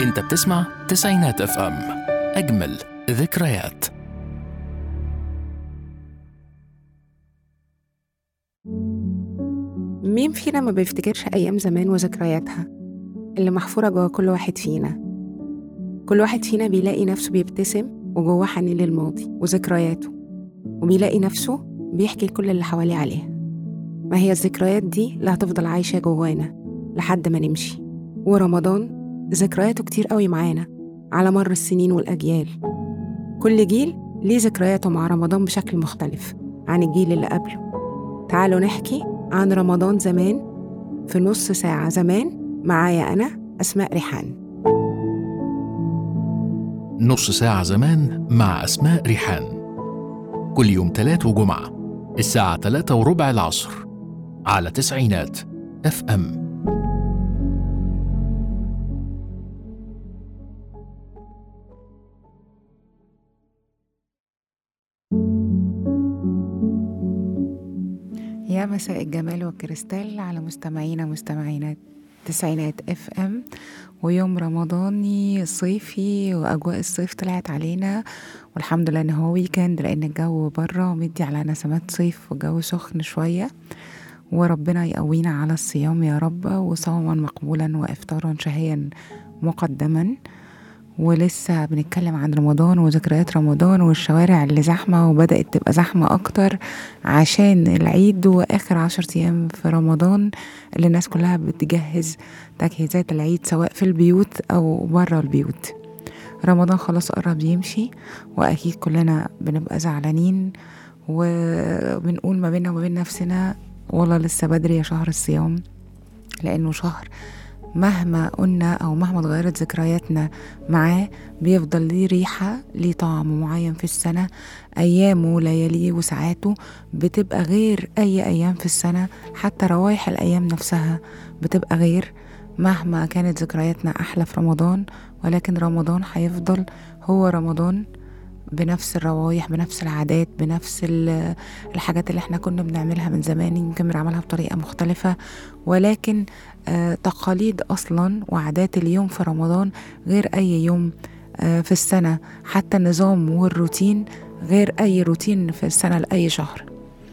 انت بتسمع تسعينات اف ام اجمل ذكريات مين فينا ما بيفتكرش أيام زمان وذكرياتها اللي محفورة جوا كل واحد فينا كل واحد فينا بيلاقي نفسه بيبتسم وجواه حنين للماضي وذكرياته وبيلاقي نفسه بيحكي لكل اللي حواليه عليها ما هي الذكريات دي اللي هتفضل عايشة جوانا لحد ما نمشي ورمضان ذكرياته كتير قوي معانا على مر السنين والأجيال كل جيل ليه ذكرياته مع رمضان بشكل مختلف عن الجيل اللي قبله تعالوا نحكي عن رمضان زمان في نص ساعة زمان معايا أنا أسماء ريحان نص ساعة زمان مع أسماء ريحان كل يوم تلات وجمعة الساعة تلاتة وربع العصر على تسعينات اف ام يا مساء الجمال والكريستال على مستمعينا مستمعينات تسعينات اف ام ويوم رمضاني صيفي واجواء الصيف طلعت علينا والحمد لله ان هو ويكند لان الجو بره مدي على نسمات صيف والجو سخن شويه وربنا يقوينا على الصيام يا رب وصوما مقبولا وافطارا شهيا مقدما ولسه بنتكلم عن رمضان وذكريات رمضان والشوارع اللي زحمة وبدأت تبقى زحمة أكتر عشان العيد وآخر عشر أيام في رمضان اللي الناس كلها بتجهز تجهيزات العيد سواء في البيوت أو بره البيوت رمضان خلاص قرب يمشي وأكيد كلنا بنبقى زعلانين وبنقول ما بيننا وما بين نفسنا والله لسه بدري يا شهر الصيام لأنه شهر مهما قلنا أو مهما اتغيرت ذكرياتنا معاه بيفضل ليه ريحة ليه طعم معين في السنة أيامه لياليه وساعاته بتبقى غير أي أيام في السنة حتى روايح الأيام نفسها بتبقى غير مهما كانت ذكرياتنا أحلى في رمضان ولكن رمضان هيفضل هو رمضان بنفس الروايح بنفس العادات بنفس ال- الحاجات اللي احنا كنا بنعملها من زمان يمكن بنعملها بطريقة مختلفة ولكن آه، تقاليد أصلا وعادات اليوم في رمضان غير أي يوم آه، في السنة حتى النظام والروتين غير أي روتين في السنة لأي شهر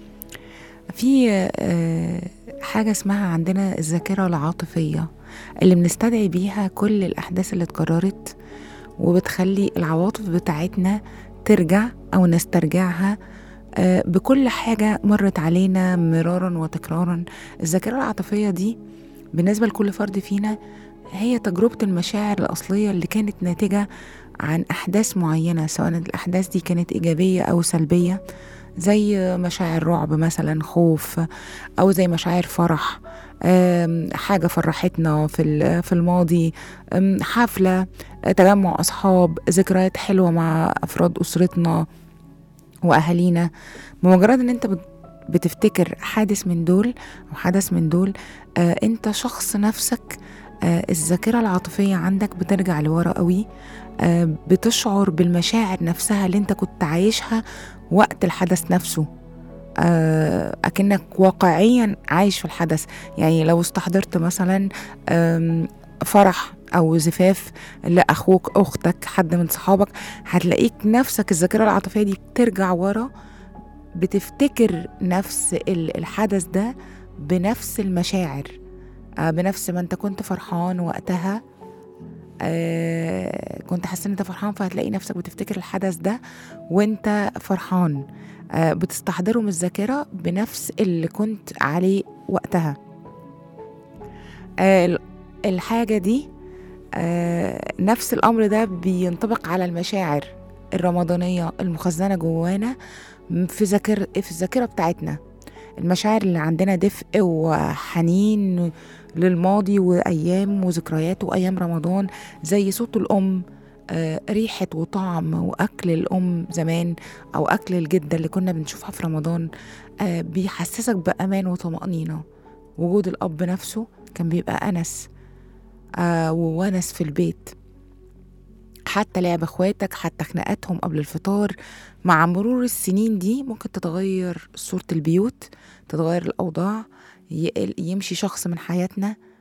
في آه، حاجة اسمها عندنا الذاكرة العاطفية اللي بنستدعي بيها كل الأحداث اللي اتكررت وبتخلي العواطف بتاعتنا ترجع أو نسترجعها آه، بكل حاجة مرت علينا مرارا وتكرارا الذاكرة العاطفية دي بالنسبة لكل فرد فينا هي تجربة المشاعر الأصلية اللي كانت ناتجة عن أحداث معينة سواء الأحداث دي كانت إيجابية أو سلبية زي مشاعر رعب مثلا خوف أو زي مشاعر فرح آم، حاجة فرحتنا في ال- في الماضي آم، حفلة تجمع أصحاب ذكريات حلوة مع أفراد أسرتنا وأهالينا بمجرد إن أنت بت- بتفتكر حادث من دول أو حدث من دول آه أنت شخص نفسك آه الذاكرة العاطفية عندك بترجع لورا قوي آه بتشعر بالمشاعر نفسها اللي أنت كنت عايشها وقت الحدث نفسه آه أكنك واقعيا عايش في الحدث يعني لو استحضرت مثلا آم، فرح أو زفاف لأخوك أختك حد من صحابك هتلاقيك نفسك الذاكرة العاطفية دي بترجع ورا بتفتكر نفس ال- الحدث ده بنفس المشاعر آه، بنفس ما انت كنت فرحان وقتها آه، كنت حاسس ان انت فرحان فهتلاقي نفسك بتفتكر الحدث ده وانت فرحان آه، بتستحضره من الذاكرة بنفس اللي كنت عليه وقتها آه، ال- الحاجة دي آه، نفس الأمر ده بينطبق على المشاعر الرمضانية المخزنة جوانا في ذاكر في الذاكرة بتاعتنا المشاعر اللي عندنا دفء وحنين للماضي وأيام وذكريات وأيام رمضان زي صوت الأم آه، ريحة وطعم وأكل الأم زمان أو أكل الجدة اللي كنا بنشوفها في رمضان آه، بيحسسك بأمان وطمأنينة وجود الأب نفسه كان بيبقى أنس آه، وونس في البيت حتى لعب اخواتك حتى خناقاتهم قبل الفطار مع مرور السنين دي ممكن تتغير صورة البيوت تتغير الأوضاع ي- يمشي شخص من حياتنا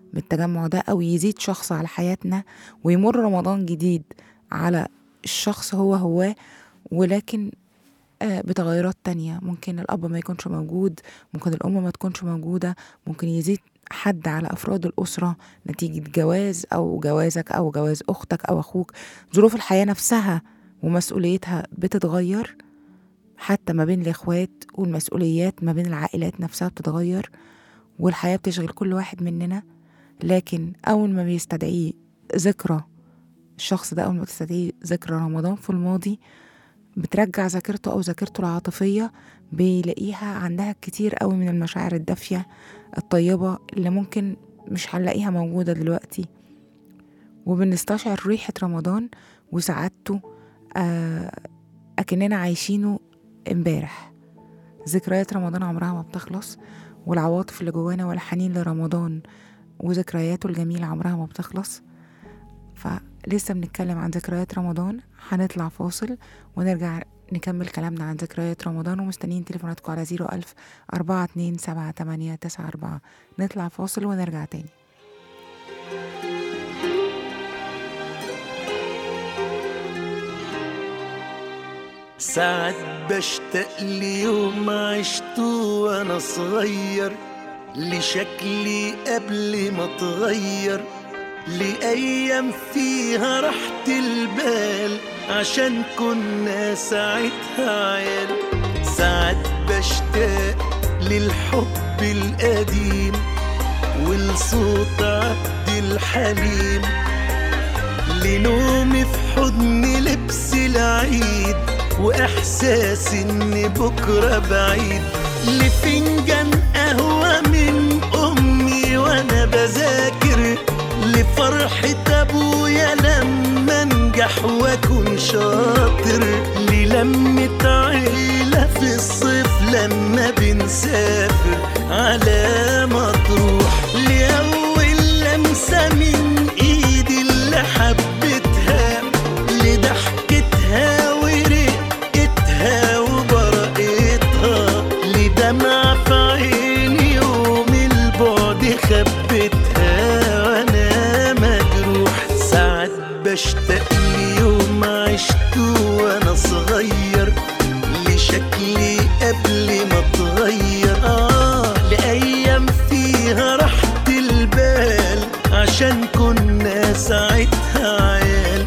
بالتجمع ده أو يزيد شخص على حياتنا ويمر رمضان جديد على الشخص هو هو ولكن آه، بتغيرات تانية ممكن الأب ما يكونش موجود ممكن الأم ما تكونش موجودة ممكن يزيد حد على أفراد الأسرة نتيجة جواز أو جوازك أو جواز أختك أو أخوك ظروف الحياة نفسها ومسؤوليتها بتتغير حتى ما بين الإخوات والمسؤوليات ما بين العائلات نفسها بتتغير والحياة بتشغل كل واحد مننا لكن أول ما بيستدعيه ذكرى الشخص ده أول ما بتستدعيه ذكرى رمضان في الماضي بترجع ذاكرته أو ذاكرته العاطفية بيلاقيها عندها كتير قوي من المشاعر الدافية الطيبة اللي ممكن مش هنلاقيها موجودة دلوقتي وبنستشعر ريحة رمضان وسعادته آه أكننا عايشينه امبارح ذكريات رمضان عمرها ما بتخلص والعواطف اللي جوانا والحنين لرمضان وذكرياته الجميلة عمرها ما بتخلص فلسه بنتكلم عن ذكريات رمضان هنطلع فاصل ونرجع نكمل كلامنا عن ذكريات رمضان ومستنيين تليفوناتكم على زيرو ألف أربعة اتنين سبعة تمانية تسعة أربعة نطلع فاصل ونرجع تاني ساعات بشتاق ليوم عشته وانا صغير لشكلي قبل ما اتغير لأيام فيها راحة البال عشان كنا ساعتها عيال ساعات بشتاق للحب القديم ولصوت عبد الحليم لنومي في حضن لبس العيد واحساس ان بكره بعيد لفنجان قهوه من امي وانا بذاكر لفرحه ابويا لما انجح واكون شاطر للمه عيله في الصيف لما بنسافر على مطروح لاول لمسه من ايدي اللي حبيتها لضحكتها ورقتها وبرقتها لدمع في عيني يوم البعد خبتها وانا مجروح ساعات بشتاق ليوم عشته وانا صغير لشكلي قبل ما اتغير اه لايام فيها راحة البال عشان كنا ساعتها عيال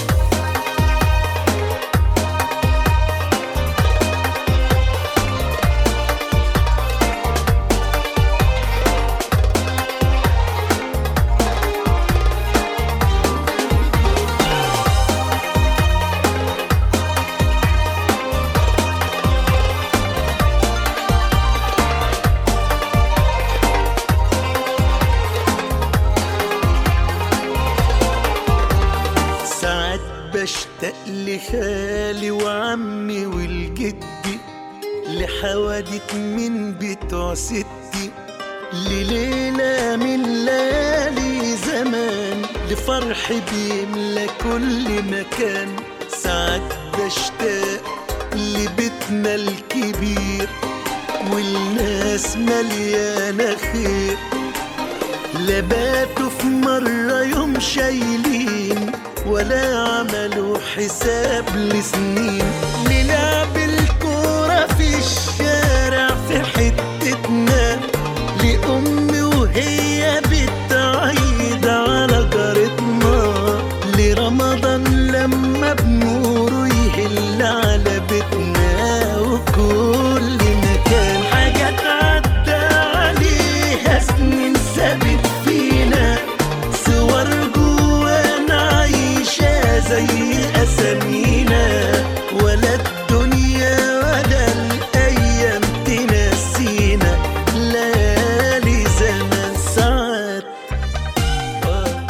ساعات بشتاق لخالي وعمي والجدي لحوادث من بتوع ستي لليلة من ليالي زمان لفرح بيملى كل مكان ساعات بشتاق لبيتنا الكبير والناس مليانة خير لباتوا في مرة يوم شايلين ولا عملوا حساب لسنين نلعب الكورة في الشارع في حتتنا لأمي وهي بتعيد على جارتنا لرمضان لما بنوره يهل على بيتنا وكل مكان حاجات عدى عليها سنين ثابت فينا صور جوانا عايشة زي أسامينا ولا الدنيا ولا الأيام تنسينا ليالي زمان ساعات آه.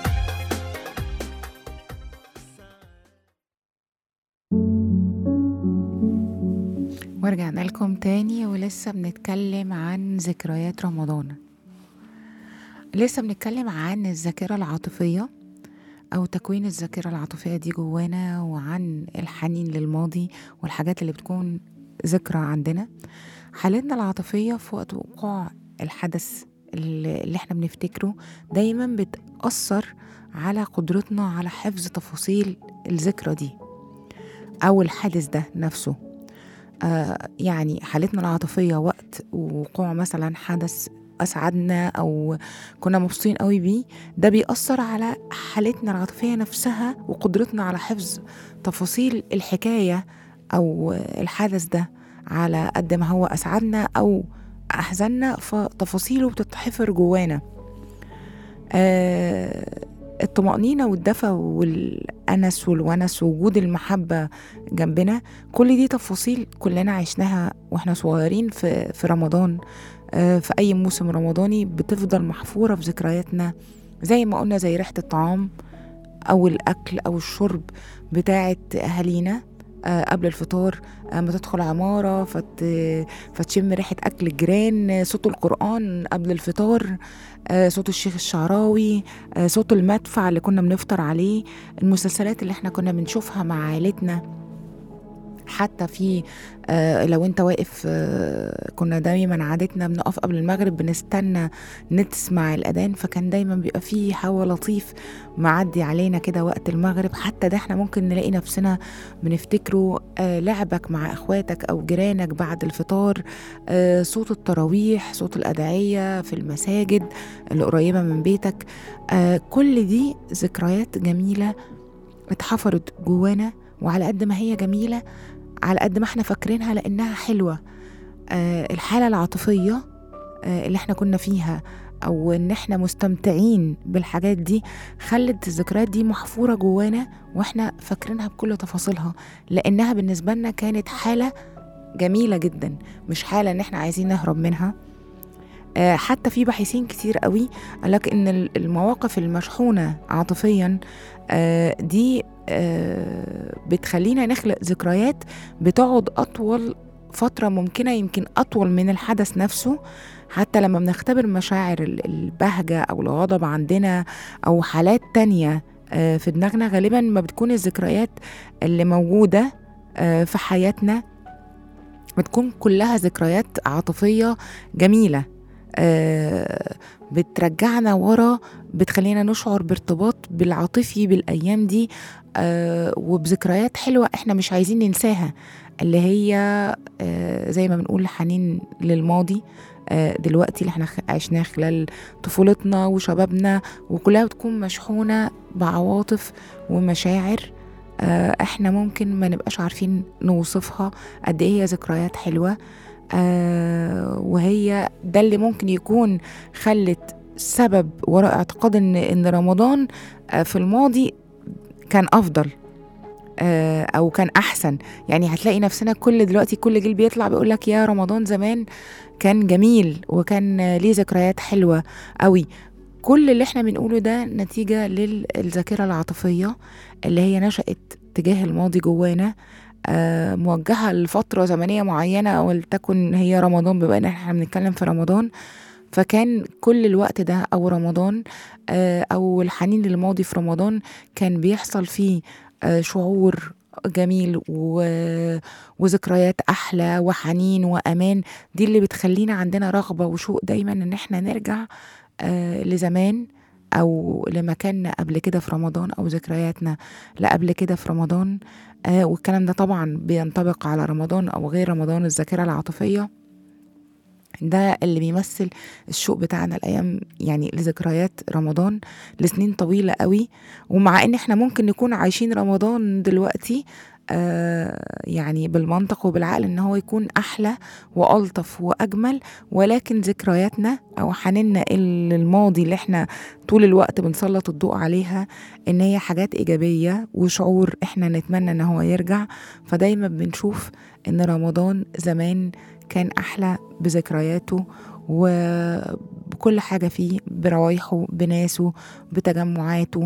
ورجعنا لكم تاني ولسه بنتكلم عن ذكريات رمضان لسه بنتكلم عن الذاكرة العاطفية أو تكوين الذاكرة العاطفية دي جوانا وعن الحنين للماضي والحاجات اللي بتكون ذكرى عندنا حالتنا العاطفية في وقت وقوع الحدث اللي اللي احنا بنفتكره دايما بتأثر على قدرتنا على حفظ تفاصيل الذكرى دي أو الحادث ده نفسه آه يعني حالتنا العاطفية وقت وقوع مثلا حدث أسعدنا أو كنا مبسوطين قوي بيه ده بيأثر على حالتنا العاطفية نفسها وقدرتنا على حفظ تفاصيل الحكاية أو الحدث ده على قد ما هو أسعدنا أو أحزننا فتفاصيله بتتحفر جوانا آه الطمأنينة والدفى والأنس والونس ووجود المحبة جنبنا كل دي تفاصيل كلنا عشناها واحنا صغيرين في, في رمضان آه، في أي موسم رمضاني بتفضل محفورة في ذكرياتنا زي ما قلنا زي ريحة الطعام أو الأكل أو الشرب بتاعة أهالينا آه، قبل الفطار آه، ما تدخل عمارة فت... فتشم ريحة أكل الجيران آه، صوت القرآن قبل الفطار آه، صوت الشيخ الشعراوي آه، صوت المدفع اللي كنا بنفطر عليه المسلسلات اللي احنا كنا بنشوفها مع عائلتنا حتى في آه لو انت واقف آه كنا دايما عادتنا بنقف قبل المغرب بنستنى نسمع الاذان فكان دايما بيبقى فيه هوا لطيف معدي علينا كده وقت المغرب حتى ده احنا ممكن نلاقي نفسنا بنفتكره آه لعبك مع اخواتك او جيرانك بعد الفطار آه صوت التراويح صوت الادعيه في المساجد اللي قريبه من بيتك آه كل دي ذكريات جميله اتحفرت جوانا وعلى قد ما هي جميله على قد ما احنا فاكرينها لانها حلوه آه الحاله العاطفيه آه اللي احنا كنا فيها او ان احنا مستمتعين بالحاجات دي خلت الذكريات دي محفوره جوانا واحنا فاكرينها بكل تفاصيلها لانها بالنسبه لنا كانت حاله جميله جدا مش حاله ان احنا عايزين نهرب منها آه حتى في باحثين كتير قوي قالك ان المواقف المشحونه عاطفيا آه دي آه بتخلينا نخلق ذكريات بتقعد أطول فترة ممكنة يمكن أطول من الحدث نفسه حتى لما بنختبر مشاعر البهجة أو الغضب عندنا أو حالات تانية آه في دماغنا غالبا ما بتكون الذكريات اللي موجودة آه في حياتنا بتكون كلها ذكريات عاطفية جميلة آه بترجعنا ورا بتخلينا نشعر بارتباط بالعاطفي بالايام دي آه وبذكريات حلوه احنا مش عايزين ننساها اللي هي آه زي ما بنقول حنين للماضي آه دلوقتي اللي احنا عشناه خلال طفولتنا وشبابنا وكلها بتكون مشحونه بعواطف ومشاعر آه احنا ممكن ما نبقاش عارفين نوصفها قد ايه هي ذكريات حلوه آه وهي ده اللي ممكن يكون خلت سبب وراء اعتقاد ان ان رمضان آه في الماضي كان افضل آه او كان احسن يعني هتلاقي نفسنا كل دلوقتي كل جيل بيطلع بيقول لك يا رمضان زمان كان جميل وكان ليه ذكريات حلوه قوي كل اللي احنا بنقوله ده نتيجه للذاكره العاطفيه اللي هي نشأت تجاه الماضي جوانا آه موجهة لفترة زمنية معينة ولتكن هي رمضان بما ان احنا بنتكلم في رمضان فكان كل الوقت ده او رمضان آه او الحنين للماضي في رمضان كان بيحصل فيه آه شعور جميل و... وذكريات احلى وحنين وامان دي اللي بتخلينا عندنا رغبه وشوق دايما ان احنا نرجع آه لزمان او لمكاننا قبل كده في رمضان او ذكرياتنا لقبل كده في رمضان آه والكلام ده طبعا بينطبق على رمضان او غير رمضان الذاكره العاطفيه ده اللي بيمثل الشوق بتاعنا الايام يعني لذكريات رمضان لسنين طويله قوي ومع ان احنا ممكن نكون عايشين رمضان دلوقتي آه يعني بالمنطق وبالعقل ان هو يكون احلى والطف واجمل ولكن ذكرياتنا او حنيننا الماضي اللي احنا طول الوقت بنسلط الضوء عليها ان هي حاجات ايجابيه وشعور احنا نتمنى ان هو يرجع فدايما بنشوف ان رمضان زمان كان احلى بذكرياته وبكل حاجه فيه بروايحه بناسه بتجمعاته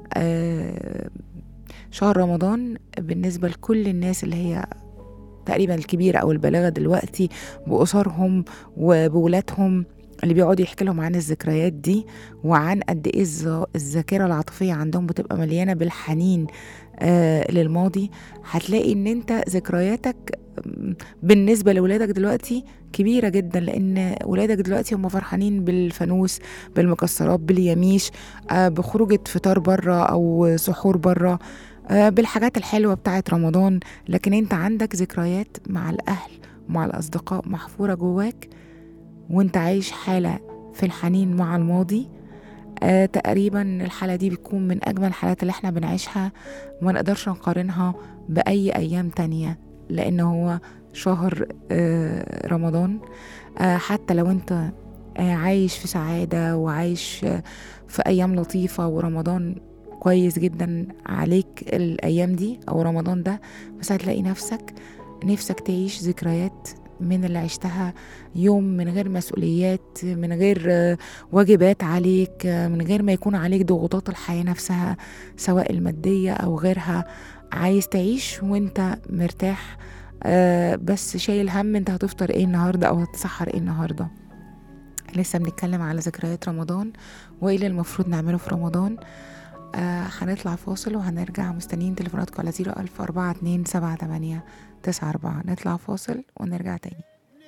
آه شهر رمضان بالنسبة لكل الناس اللي هي تقريبا الكبيرة أو البالغة دلوقتي بأسرهم وبولادهم اللي بيقعدوا يحكي لهم عن الذكريات دي وعن قد ايه الذا- الذاكره العاطفيه عندهم بتبقى مليانه بالحنين آه للماضي هتلاقي ان انت ذكرياتك م، بالنسبه لاولادك دلوقتي كبيره جدا لان ولادك دلوقتي هم فرحانين بالفانوس بالمكسرات باليميش آه بخروجه فطار بره او سحور بره آه بالحاجات الحلوه بتاعت رمضان لكن انت عندك ذكريات مع الاهل ومع الاصدقاء محفوره جواك وانت عايش حاله في الحنين مع الماضي آه تقريبا الحالة دي بتكون من أجمل الحالات اللي احنا بنعيشها وما نقدرش نقارنها بأي أيام تانية لأن هو شهر آه رمضان آه حتى لو انت آه عايش في سعادة وعايش آه في أيام لطيفة ورمضان كويس جدا عليك الأيام دي أو رمضان ده بس هتلاقي نفسك نفسك تعيش ذكريات من اللي عشتها يوم من غير مسؤوليات من غير آه، واجبات عليك آه، من غير ما يكون عليك ضغوطات الحياة نفسها سواء المادية أو غيرها عايز تعيش وانت مرتاح آه، بس شايل هم انت هتفطر ايه النهاردة أو هتسحر ايه النهاردة لسه بنتكلم على ذكريات رمضان وايه اللي المفروض نعمله في رمضان آه هنطلع فاصل وهنرجع مستنيين تليفوناتكم على زيرو ألف أربعة اتنين سبعة تمانية تسعة أربعة نطلع فاصل ونرجع تاني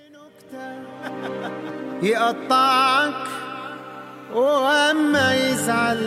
يقطعك واما يزعل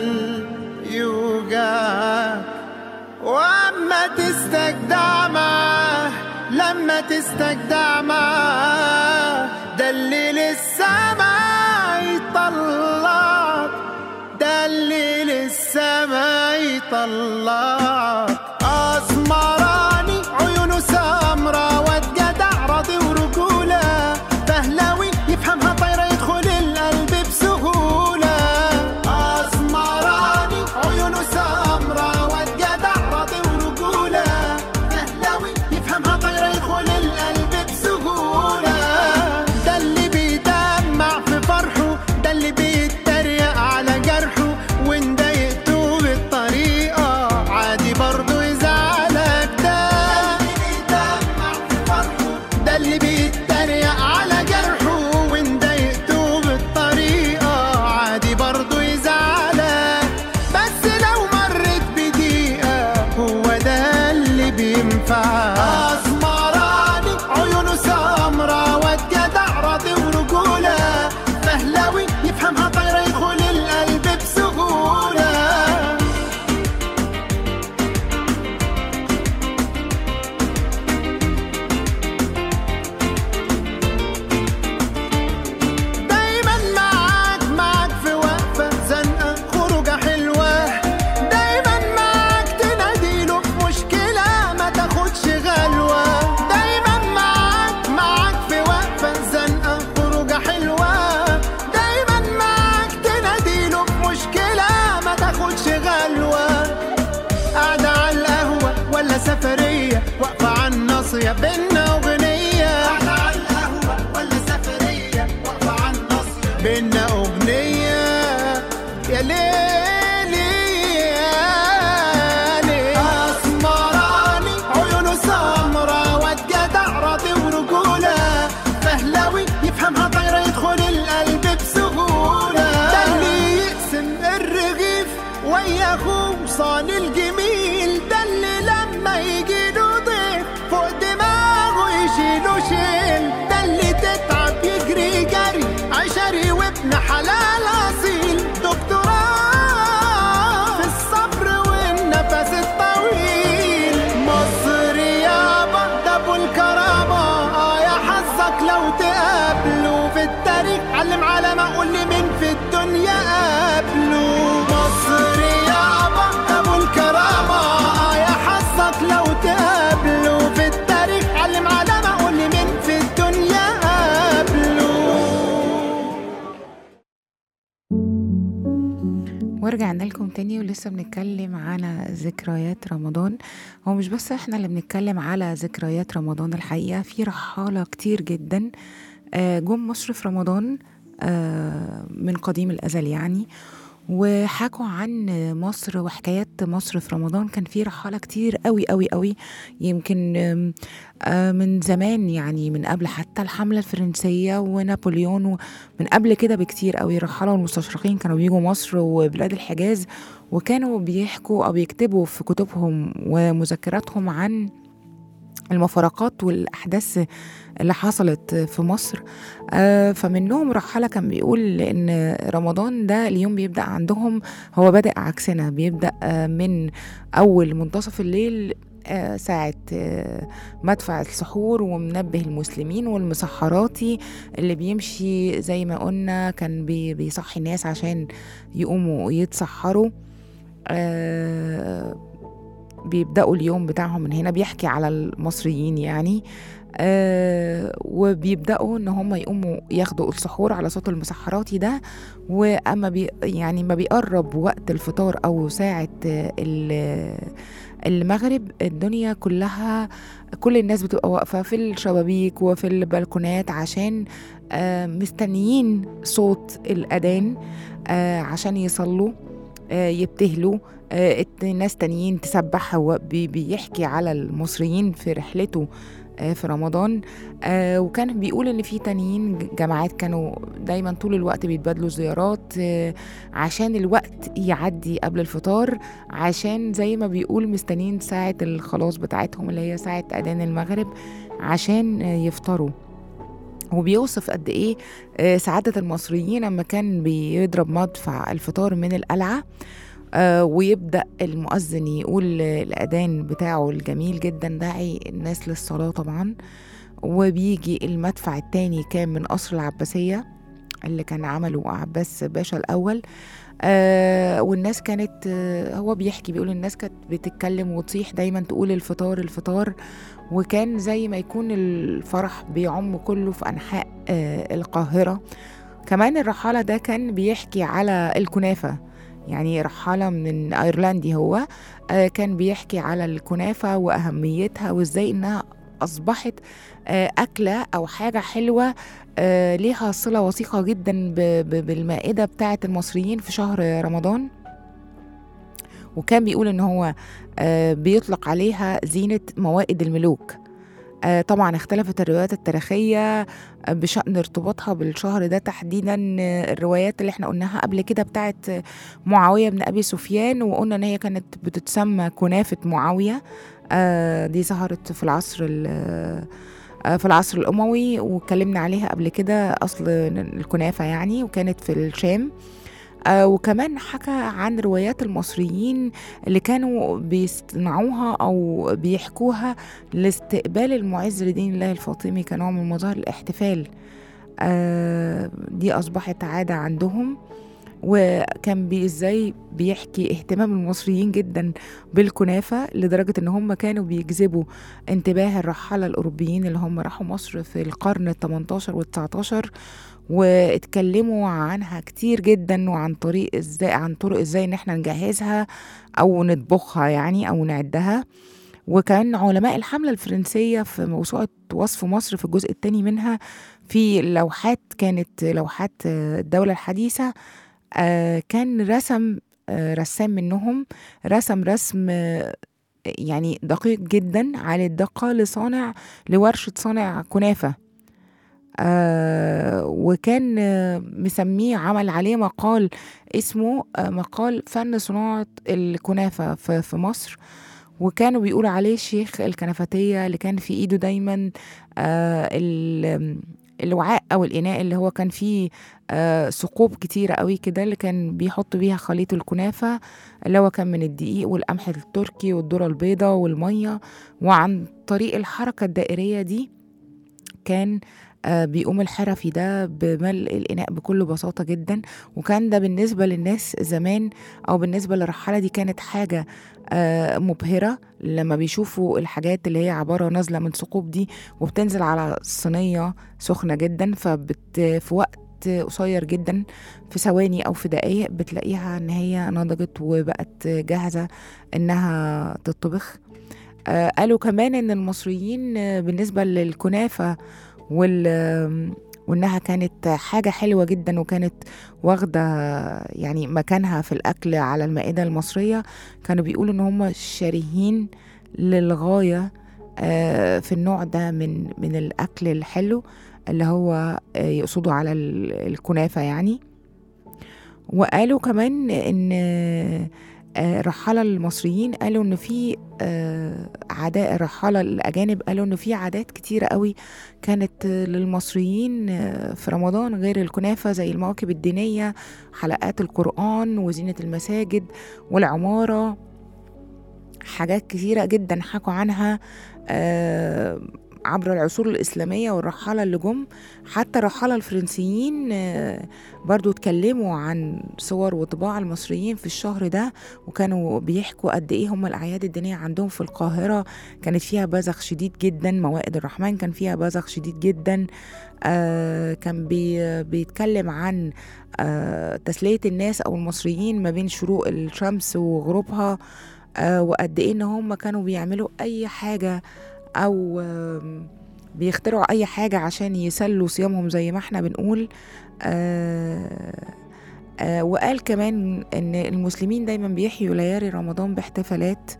يوجعك واما تستجدع معاه لما تستجدع معاه ده اللي لسه ما يطلعك ده اللي لسه ما يطلعك اسمراني عيونه سمرة واد جدع راضي ورجولة فهلاوي يفهمها طايرة يدخل القلب بسهولة اسمراني عيونه سمرة واد جدع راضي ورجولة فهلاوي يفهمها طايرة يدخل القلب بسهولة ده اللي بيدمع في فرحه ده اللي بيتريق على جرحه وان ضايقته بالطريقة عادي برضه يزعلك ده ده اللي بيتريق على جرحه وان ضايقته بالطريقة عادي برضه يزعلك بس لو مرت بدقيقة هو ده اللي بينفع اسمراني عيونه سمرة واد جدع راضي ورجولة فهلاوي يفهمها طايرة يدخل القلب بسهولة دايما معاك معاك في وقفة زنقة خروجة حلوة دايما معاك تناديله في مشكلة ما تاخدش غلوة دايما معاك معاك في وقفة زنقة خروجة حلوة دايما معاك تناديله في مشكلة ما تاخدش غلوة قاعدة على القهوة ولا سفرية واقفة على الناصية بينا أغنية قاعدة على القهوة ولا سفرية واقفة على الناصية بينا أغنية يا ليلي يا ليلي أسمراني عيونه سمرة واد جدع راضي ورجولة فهلاوي يفهمها طايرة يدخل القلب بسهولة ده اللي يقسم الرغيف ويا اخوه صاني الجميل ده اللي لما يجي له ضيف فوق دماغه يشيله شيل ده اللي تتعب يجري جري عشري وابن حلال اصيل دكتوراه في الصبر والنفس الطويل مصر يابا ده ابو الكرامه اه يا حظك لو تقابله في التاريخ علم على ما اقول لي مين في الدنيا قابله مصر يابا ده ابو الكرامه اه يا حظك لو تقابله في التاريخ علم على ما اقول لي مين في الدنيا قابله ورجعنا لكم تاني ولسه بنتكلم على ذكريات رمضان هو مش بس احنا اللي بنتكلم على ذكريات رمضان الحقيقة في رحالة كتير جدا آه، جم مصر في رمضان آه، من قديم الأزل يعني وحكوا عن مصر وحكايات مصر في رمضان كان في رحالة كتير قوي قوي قوي يمكن آم، آه، من زمان يعني من قبل حتى الحملة الفرنسية ونابليون ومن قبل كده بكتير قوي الرحالة والمستشرقين كانوا بيجوا مصر وبلاد الحجاز وكانوا بيحكوا أو بيكتبوا في كتبهم ومذكراتهم عن المفارقات والأحداث اللي حصلت في مصر آه، فمنهم رحالة كان بيقول إن رمضان ده اليوم بيبدأ عندهم هو بادئ عكسنا بيبدأ آه، من أول منتصف الليل آه، ساعة آه، مدفع السحور ومنبه المسلمين والمسحراتي اللي بيمشي زي ما قلنا كان بي- بيصحي الناس عشان يقوموا يتسحروا آه، بيبدأوا اليوم بتاعهم من هنا بيحكي على المصريين يعني آه وبيبدأوا ان هم يقوموا ياخدوا السحور على صوت المسحراتي ده واما بي يعني ما بيقرب وقت الفطار او ساعة آه، ال- المغرب الدنيا كلها كل الناس بتبقى واقفة في الشبابيك وفي البلكونات عشان آه مستنيين صوت الأذان آه عشان يصلوا آه يبتهلوا آه الت- ناس تانيين تسبح هو بي- بيحكي على المصريين في رحلته آه في رمضان آه وكان بيقول ان في تانيين ج- جماعات كانوا دايما طول الوقت بيتبادلوا زيارات آه عشان الوقت يعدي قبل الفطار عشان زي ما بيقول مستنيين ساعة الخلاص بتاعتهم اللي هي ساعة أذان المغرب عشان آه يفطروا وبيوصف قد ايه آه، سعادة المصريين لما كان بيضرب مدفع الفطار من القلعة آه، ويبدأ المؤذن يقول الأذان بتاعه الجميل جدا داعي الناس للصلاة طبعا وبيجي المدفع التاني كان من قصر العباسية اللي كان عمله عباس باشا الأول آه والناس كانت آه هو بيحكي بيقول الناس كانت بتتكلم وتصيح دايما تقول الفطار الفطار وكان زي ما يكون الفرح بيعم كله في أنحاء آه القاهرة كمان الرحالة ده كان بيحكي على الكنافة يعني رحالة من أيرلندي هو آه كان بيحكي على الكنافة وأهميتها وإزاي إنها أصبحت آه أكلة أو حاجة حلوة آه ليها صلة وثيقة جدا ب- ب- بالمائدة بتاعة المصريين في شهر رمضان وكان بيقول إن هو آه بيطلق عليها زينة موائد الملوك آه طبعا اختلفت الروايات التاريخية آه، بشأن ارتباطها بالشهر ده تحديدا آه، الروايات اللي احنا قلناها قبل كده بتاعت آه، معاوية بن أبي سفيان وقلنا إن هي كانت بتتسمى كنافة معاوية آه، دي ظهرت في العصر ال- آه، في العصر الأموي واتكلمنا عليها قبل كده أصل الكنافة يعني وكانت في الشام آه وكمان حكى عن روايات المصريين اللي كانوا بيصنعوها أو بيحكوها لاستقبال المعز لدين الله الفاطمي كنوع من مظاهر الاحتفال آه دي أصبحت عادة عندهم وكان بي ازاي بيحكي اهتمام المصريين جدا بالكنافة لدرجة ان هم كانوا بيجذبوا انتباه الرحالة الأوروبيين اللي هم راحوا مصر في القرن ال 18 وال 19 واتكلموا عنها كتير جدا وعن طريق ازاي عن طرق ازاي ان احنا نجهزها او نطبخها يعني او نعدها وكان علماء الحملة الفرنسية في موسوعة وصف مصر في الجزء الثاني منها في لوحات كانت لوحات آه، الدولة الحديثة آه، كان رسم آه، رسام منهم رسم رسم آه، يعني دقيق جدا على الدقة لصانع لورشة صانع كنافة آه وكان آه مسميه عمل عليه مقال اسمه آه مقال فن صناعة الكنافة في, في مصر وكانوا بيقولوا عليه شيخ الكنفتية اللي كان في ايده دايما آه ال- الوعاء او الاناء اللي هو كان فيه آه ثقوب كتيرة قوي كده اللي كان بيحط بيها خليط الكنافة اللي هو كان من الدقيق والقمح التركي والذرة البيضاء والمية وعن طريق الحركة الدائرية دي كان آه، بيقوم الحرفي ده بملء الإناء بكل بساطة جدا وكان ده بالنسبة للناس زمان أو بالنسبة للرحالة دي كانت حاجة آه، مبهرة لما بيشوفوا الحاجات اللي هي عبارة نازلة من ثقوب دي وبتنزل على صينية سخنة جدا فبت في وقت قصير جدا في ثواني أو في دقايق بتلاقيها إن هي نضجت وبقت جاهزة إنها تطبخ آه، قالوا كمان إن المصريين آه، بالنسبة للكنافة وال وإنها كانت حاجة حلوة جدا وكانت واخدة يعني مكانها في الأكل على المائدة المصرية كانوا بيقولوا إن هم شريهين للغاية آه، في النوع ده من من الأكل الحلو اللي هو آه، يقصدوا على ال- الكنافة يعني وقالوا كمان إن آه، الرحالة المصريين قالوا إن في آه، عادات الرحالة الأجانب قالوا إن في عادات كتيرة قوي كانت آه، للمصريين آه، في رمضان غير الكنافة زي المواكب الدينية حلقات القرآن وزينة المساجد والعمارة حاجات كتيرة جدا حكوا عنها آه، عبر العصور الإسلامية والرحالة اللي جم حتى الرحالة الفرنسيين آه، برضو اتكلموا عن صور وطباع المصريين في الشهر ده وكانوا بيحكوا قد ايه هم الأعياد الدينية عندهم في القاهرة كانت فيها بذخ شديد جدا موائد الرحمن كان فيها بذخ شديد جدا آه كان بي بيتكلم عن آه تسلية الناس أو المصريين ما بين شروق الشمس وغروبها آه وقد ايه ان هم كانوا بيعملوا اي حاجة او آم، بيخترعوا اي حاجة عشان يسلوا صيامهم زي ما احنا بنقول آه آه وقال كمان ان المسلمين دايما بيحيوا ليالي رمضان باحتفالات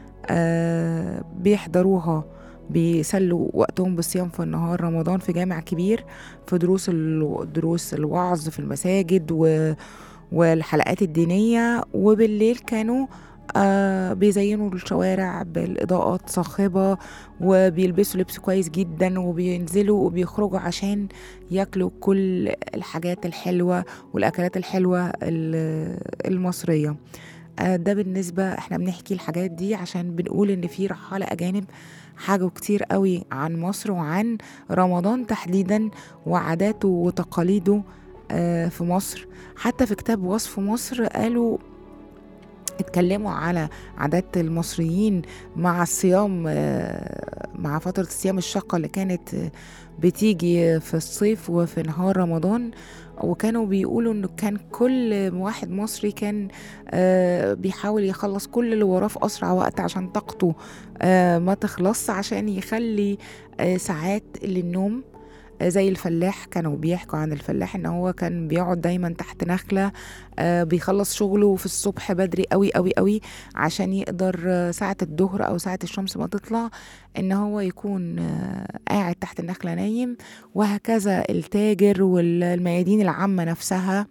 آه بيحضروها بيسلوا وقتهم بالصيام في النهار رمضان في جامع كبير في دروس ال- دروس الوعظ في المساجد و والحلقات الدينية وبالليل كانوا آه بيزينوا الشوارع بالإضاءات صاخبة وبيلبسوا لبس كويس جدا وبينزلوا وبيخرجوا عشان ياكلوا كل الحاجات الحلوة والأكلات الحلوة ال- المصرية آه ده بالنسبة احنا بنحكي الحاجات دي عشان بنقول ان في رحالة أجانب حاجوا كتير قوي عن مصر وعن رمضان تحديدا وعاداته وتقاليده آه في مصر حتى في كتاب وصف مصر قالوا اتكلموا على عادات المصريين مع الصيام آه، مع فترة الصيام الشاقة اللي كانت آه، بتيجي في الصيف وفي نهار رمضان وكانوا بيقولوا انه كان كل واحد مصري كان آه، بيحاول يخلص كل اللي وراه في اسرع وقت عشان طاقته آه، ما تخلص عشان يخلي آه، ساعات للنوم آه، زي الفلاح كانوا بيحكوا عن الفلاح ان هو كان بيقعد دايما تحت نخلة آه، بيخلص شغله في الصبح بدري قوي قوي قوي عشان يقدر آه، ساعة الظهر او ساعة الشمس ما تطلع ان هو يكون آه، قاعد تحت النخلة نايم وهكذا التاجر والميادين العامة نفسها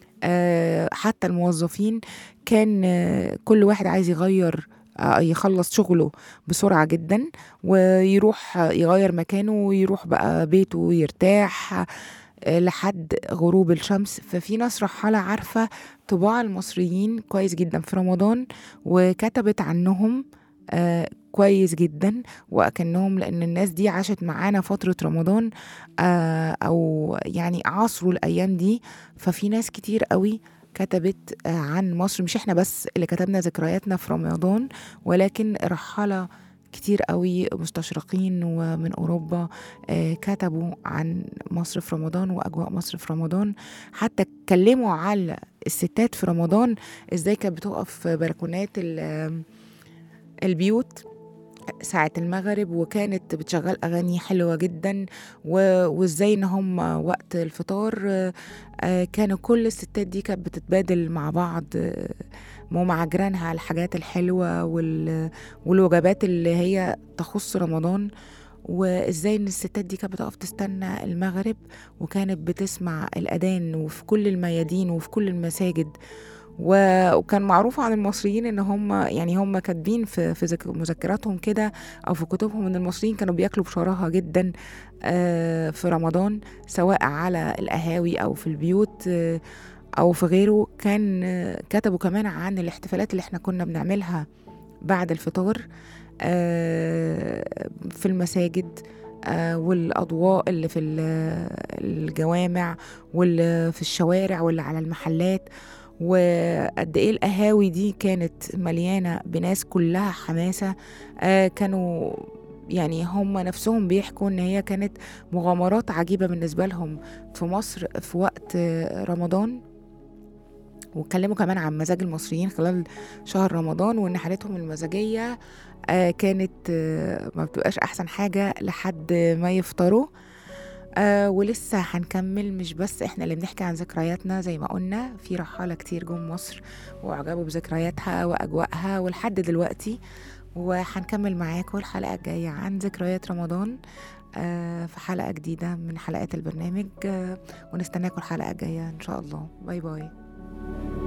آه، حتى الموظفين كان آه، كل واحد عايز يغير آه، يخلص شغله بسرعة جدا ويروح آه، يغير مكانه ويروح بقى بيته ويرتاح آه، لحد غروب الشمس ففي ناس رحالة عارفة طباع المصريين كويس جدا في رمضان وكتبت عنهم آه كويس جدا وأكنهم لأن الناس دي عاشت معانا فترة رمضان آه أو يعني عصروا الأيام دي ففي ناس كتير قوي كتبت آه عن مصر مش احنا بس اللي كتبنا ذكرياتنا في رمضان ولكن رحالة كتير قوي مستشرقين ومن أوروبا آه كتبوا عن مصر في رمضان وأجواء مصر في رمضان حتى اتكلموا على الستات في رمضان ازاي كانت بتقف في بلكونات ال- البيوت ساعة المغرب وكانت بتشغل أغاني حلوة جدا و- وإزاي إن هم وقت الفطار آه، آه، كانوا كل الستات دي كانت بتتبادل مع بعض آه، ومع جيرانها الحاجات الحلوة وال- والوجبات اللي هي تخص رمضان وازاي ان الستات دي كانت بتقف تستنى المغرب وكانت بتسمع الاذان وفي كل الميادين وفي كل المساجد و- وكان معروف عن المصريين ان هم يعني هم كاتبين في في ذك- مذكراتهم كده او في كتبهم ان المصريين كانوا بياكلوا بشراهه جدا آه، في رمضان سواء على القهاوي او في البيوت آه، او في غيره كان آه، كتبوا كمان عن الاحتفالات اللي احنا كنا بنعملها بعد الفطار آه، في المساجد آه، والأضواء اللي في ال- الجوامع واللي في الشوارع واللي على المحلات وقد ايه القهاوي دي كانت مليانة بناس كلها حماسة آه، كانوا يعني هم نفسهم بيحكوا ان هي كانت مغامرات عجيبة بالنسبة لهم في مصر في وقت آه، رمضان واتكلموا كمان عن مزاج المصريين خلال شهر رمضان وان حالتهم المزاجية آه، كانت آه، ما بتبقاش احسن حاجة لحد ما يفطروا آه ولسه هنكمل مش بس احنا اللي بنحكي عن ذكرياتنا زي ما قلنا في رحالة كتير جم مصر واعجبوا بذكرياتها واجواءها ولحد دلوقتي وهنكمل معاكم الحلقة الجاية عن ذكريات رمضان آه في حلقة جديدة من حلقات البرنامج آه ونستناكم الحلقة الجاية إن شاء الله باي باي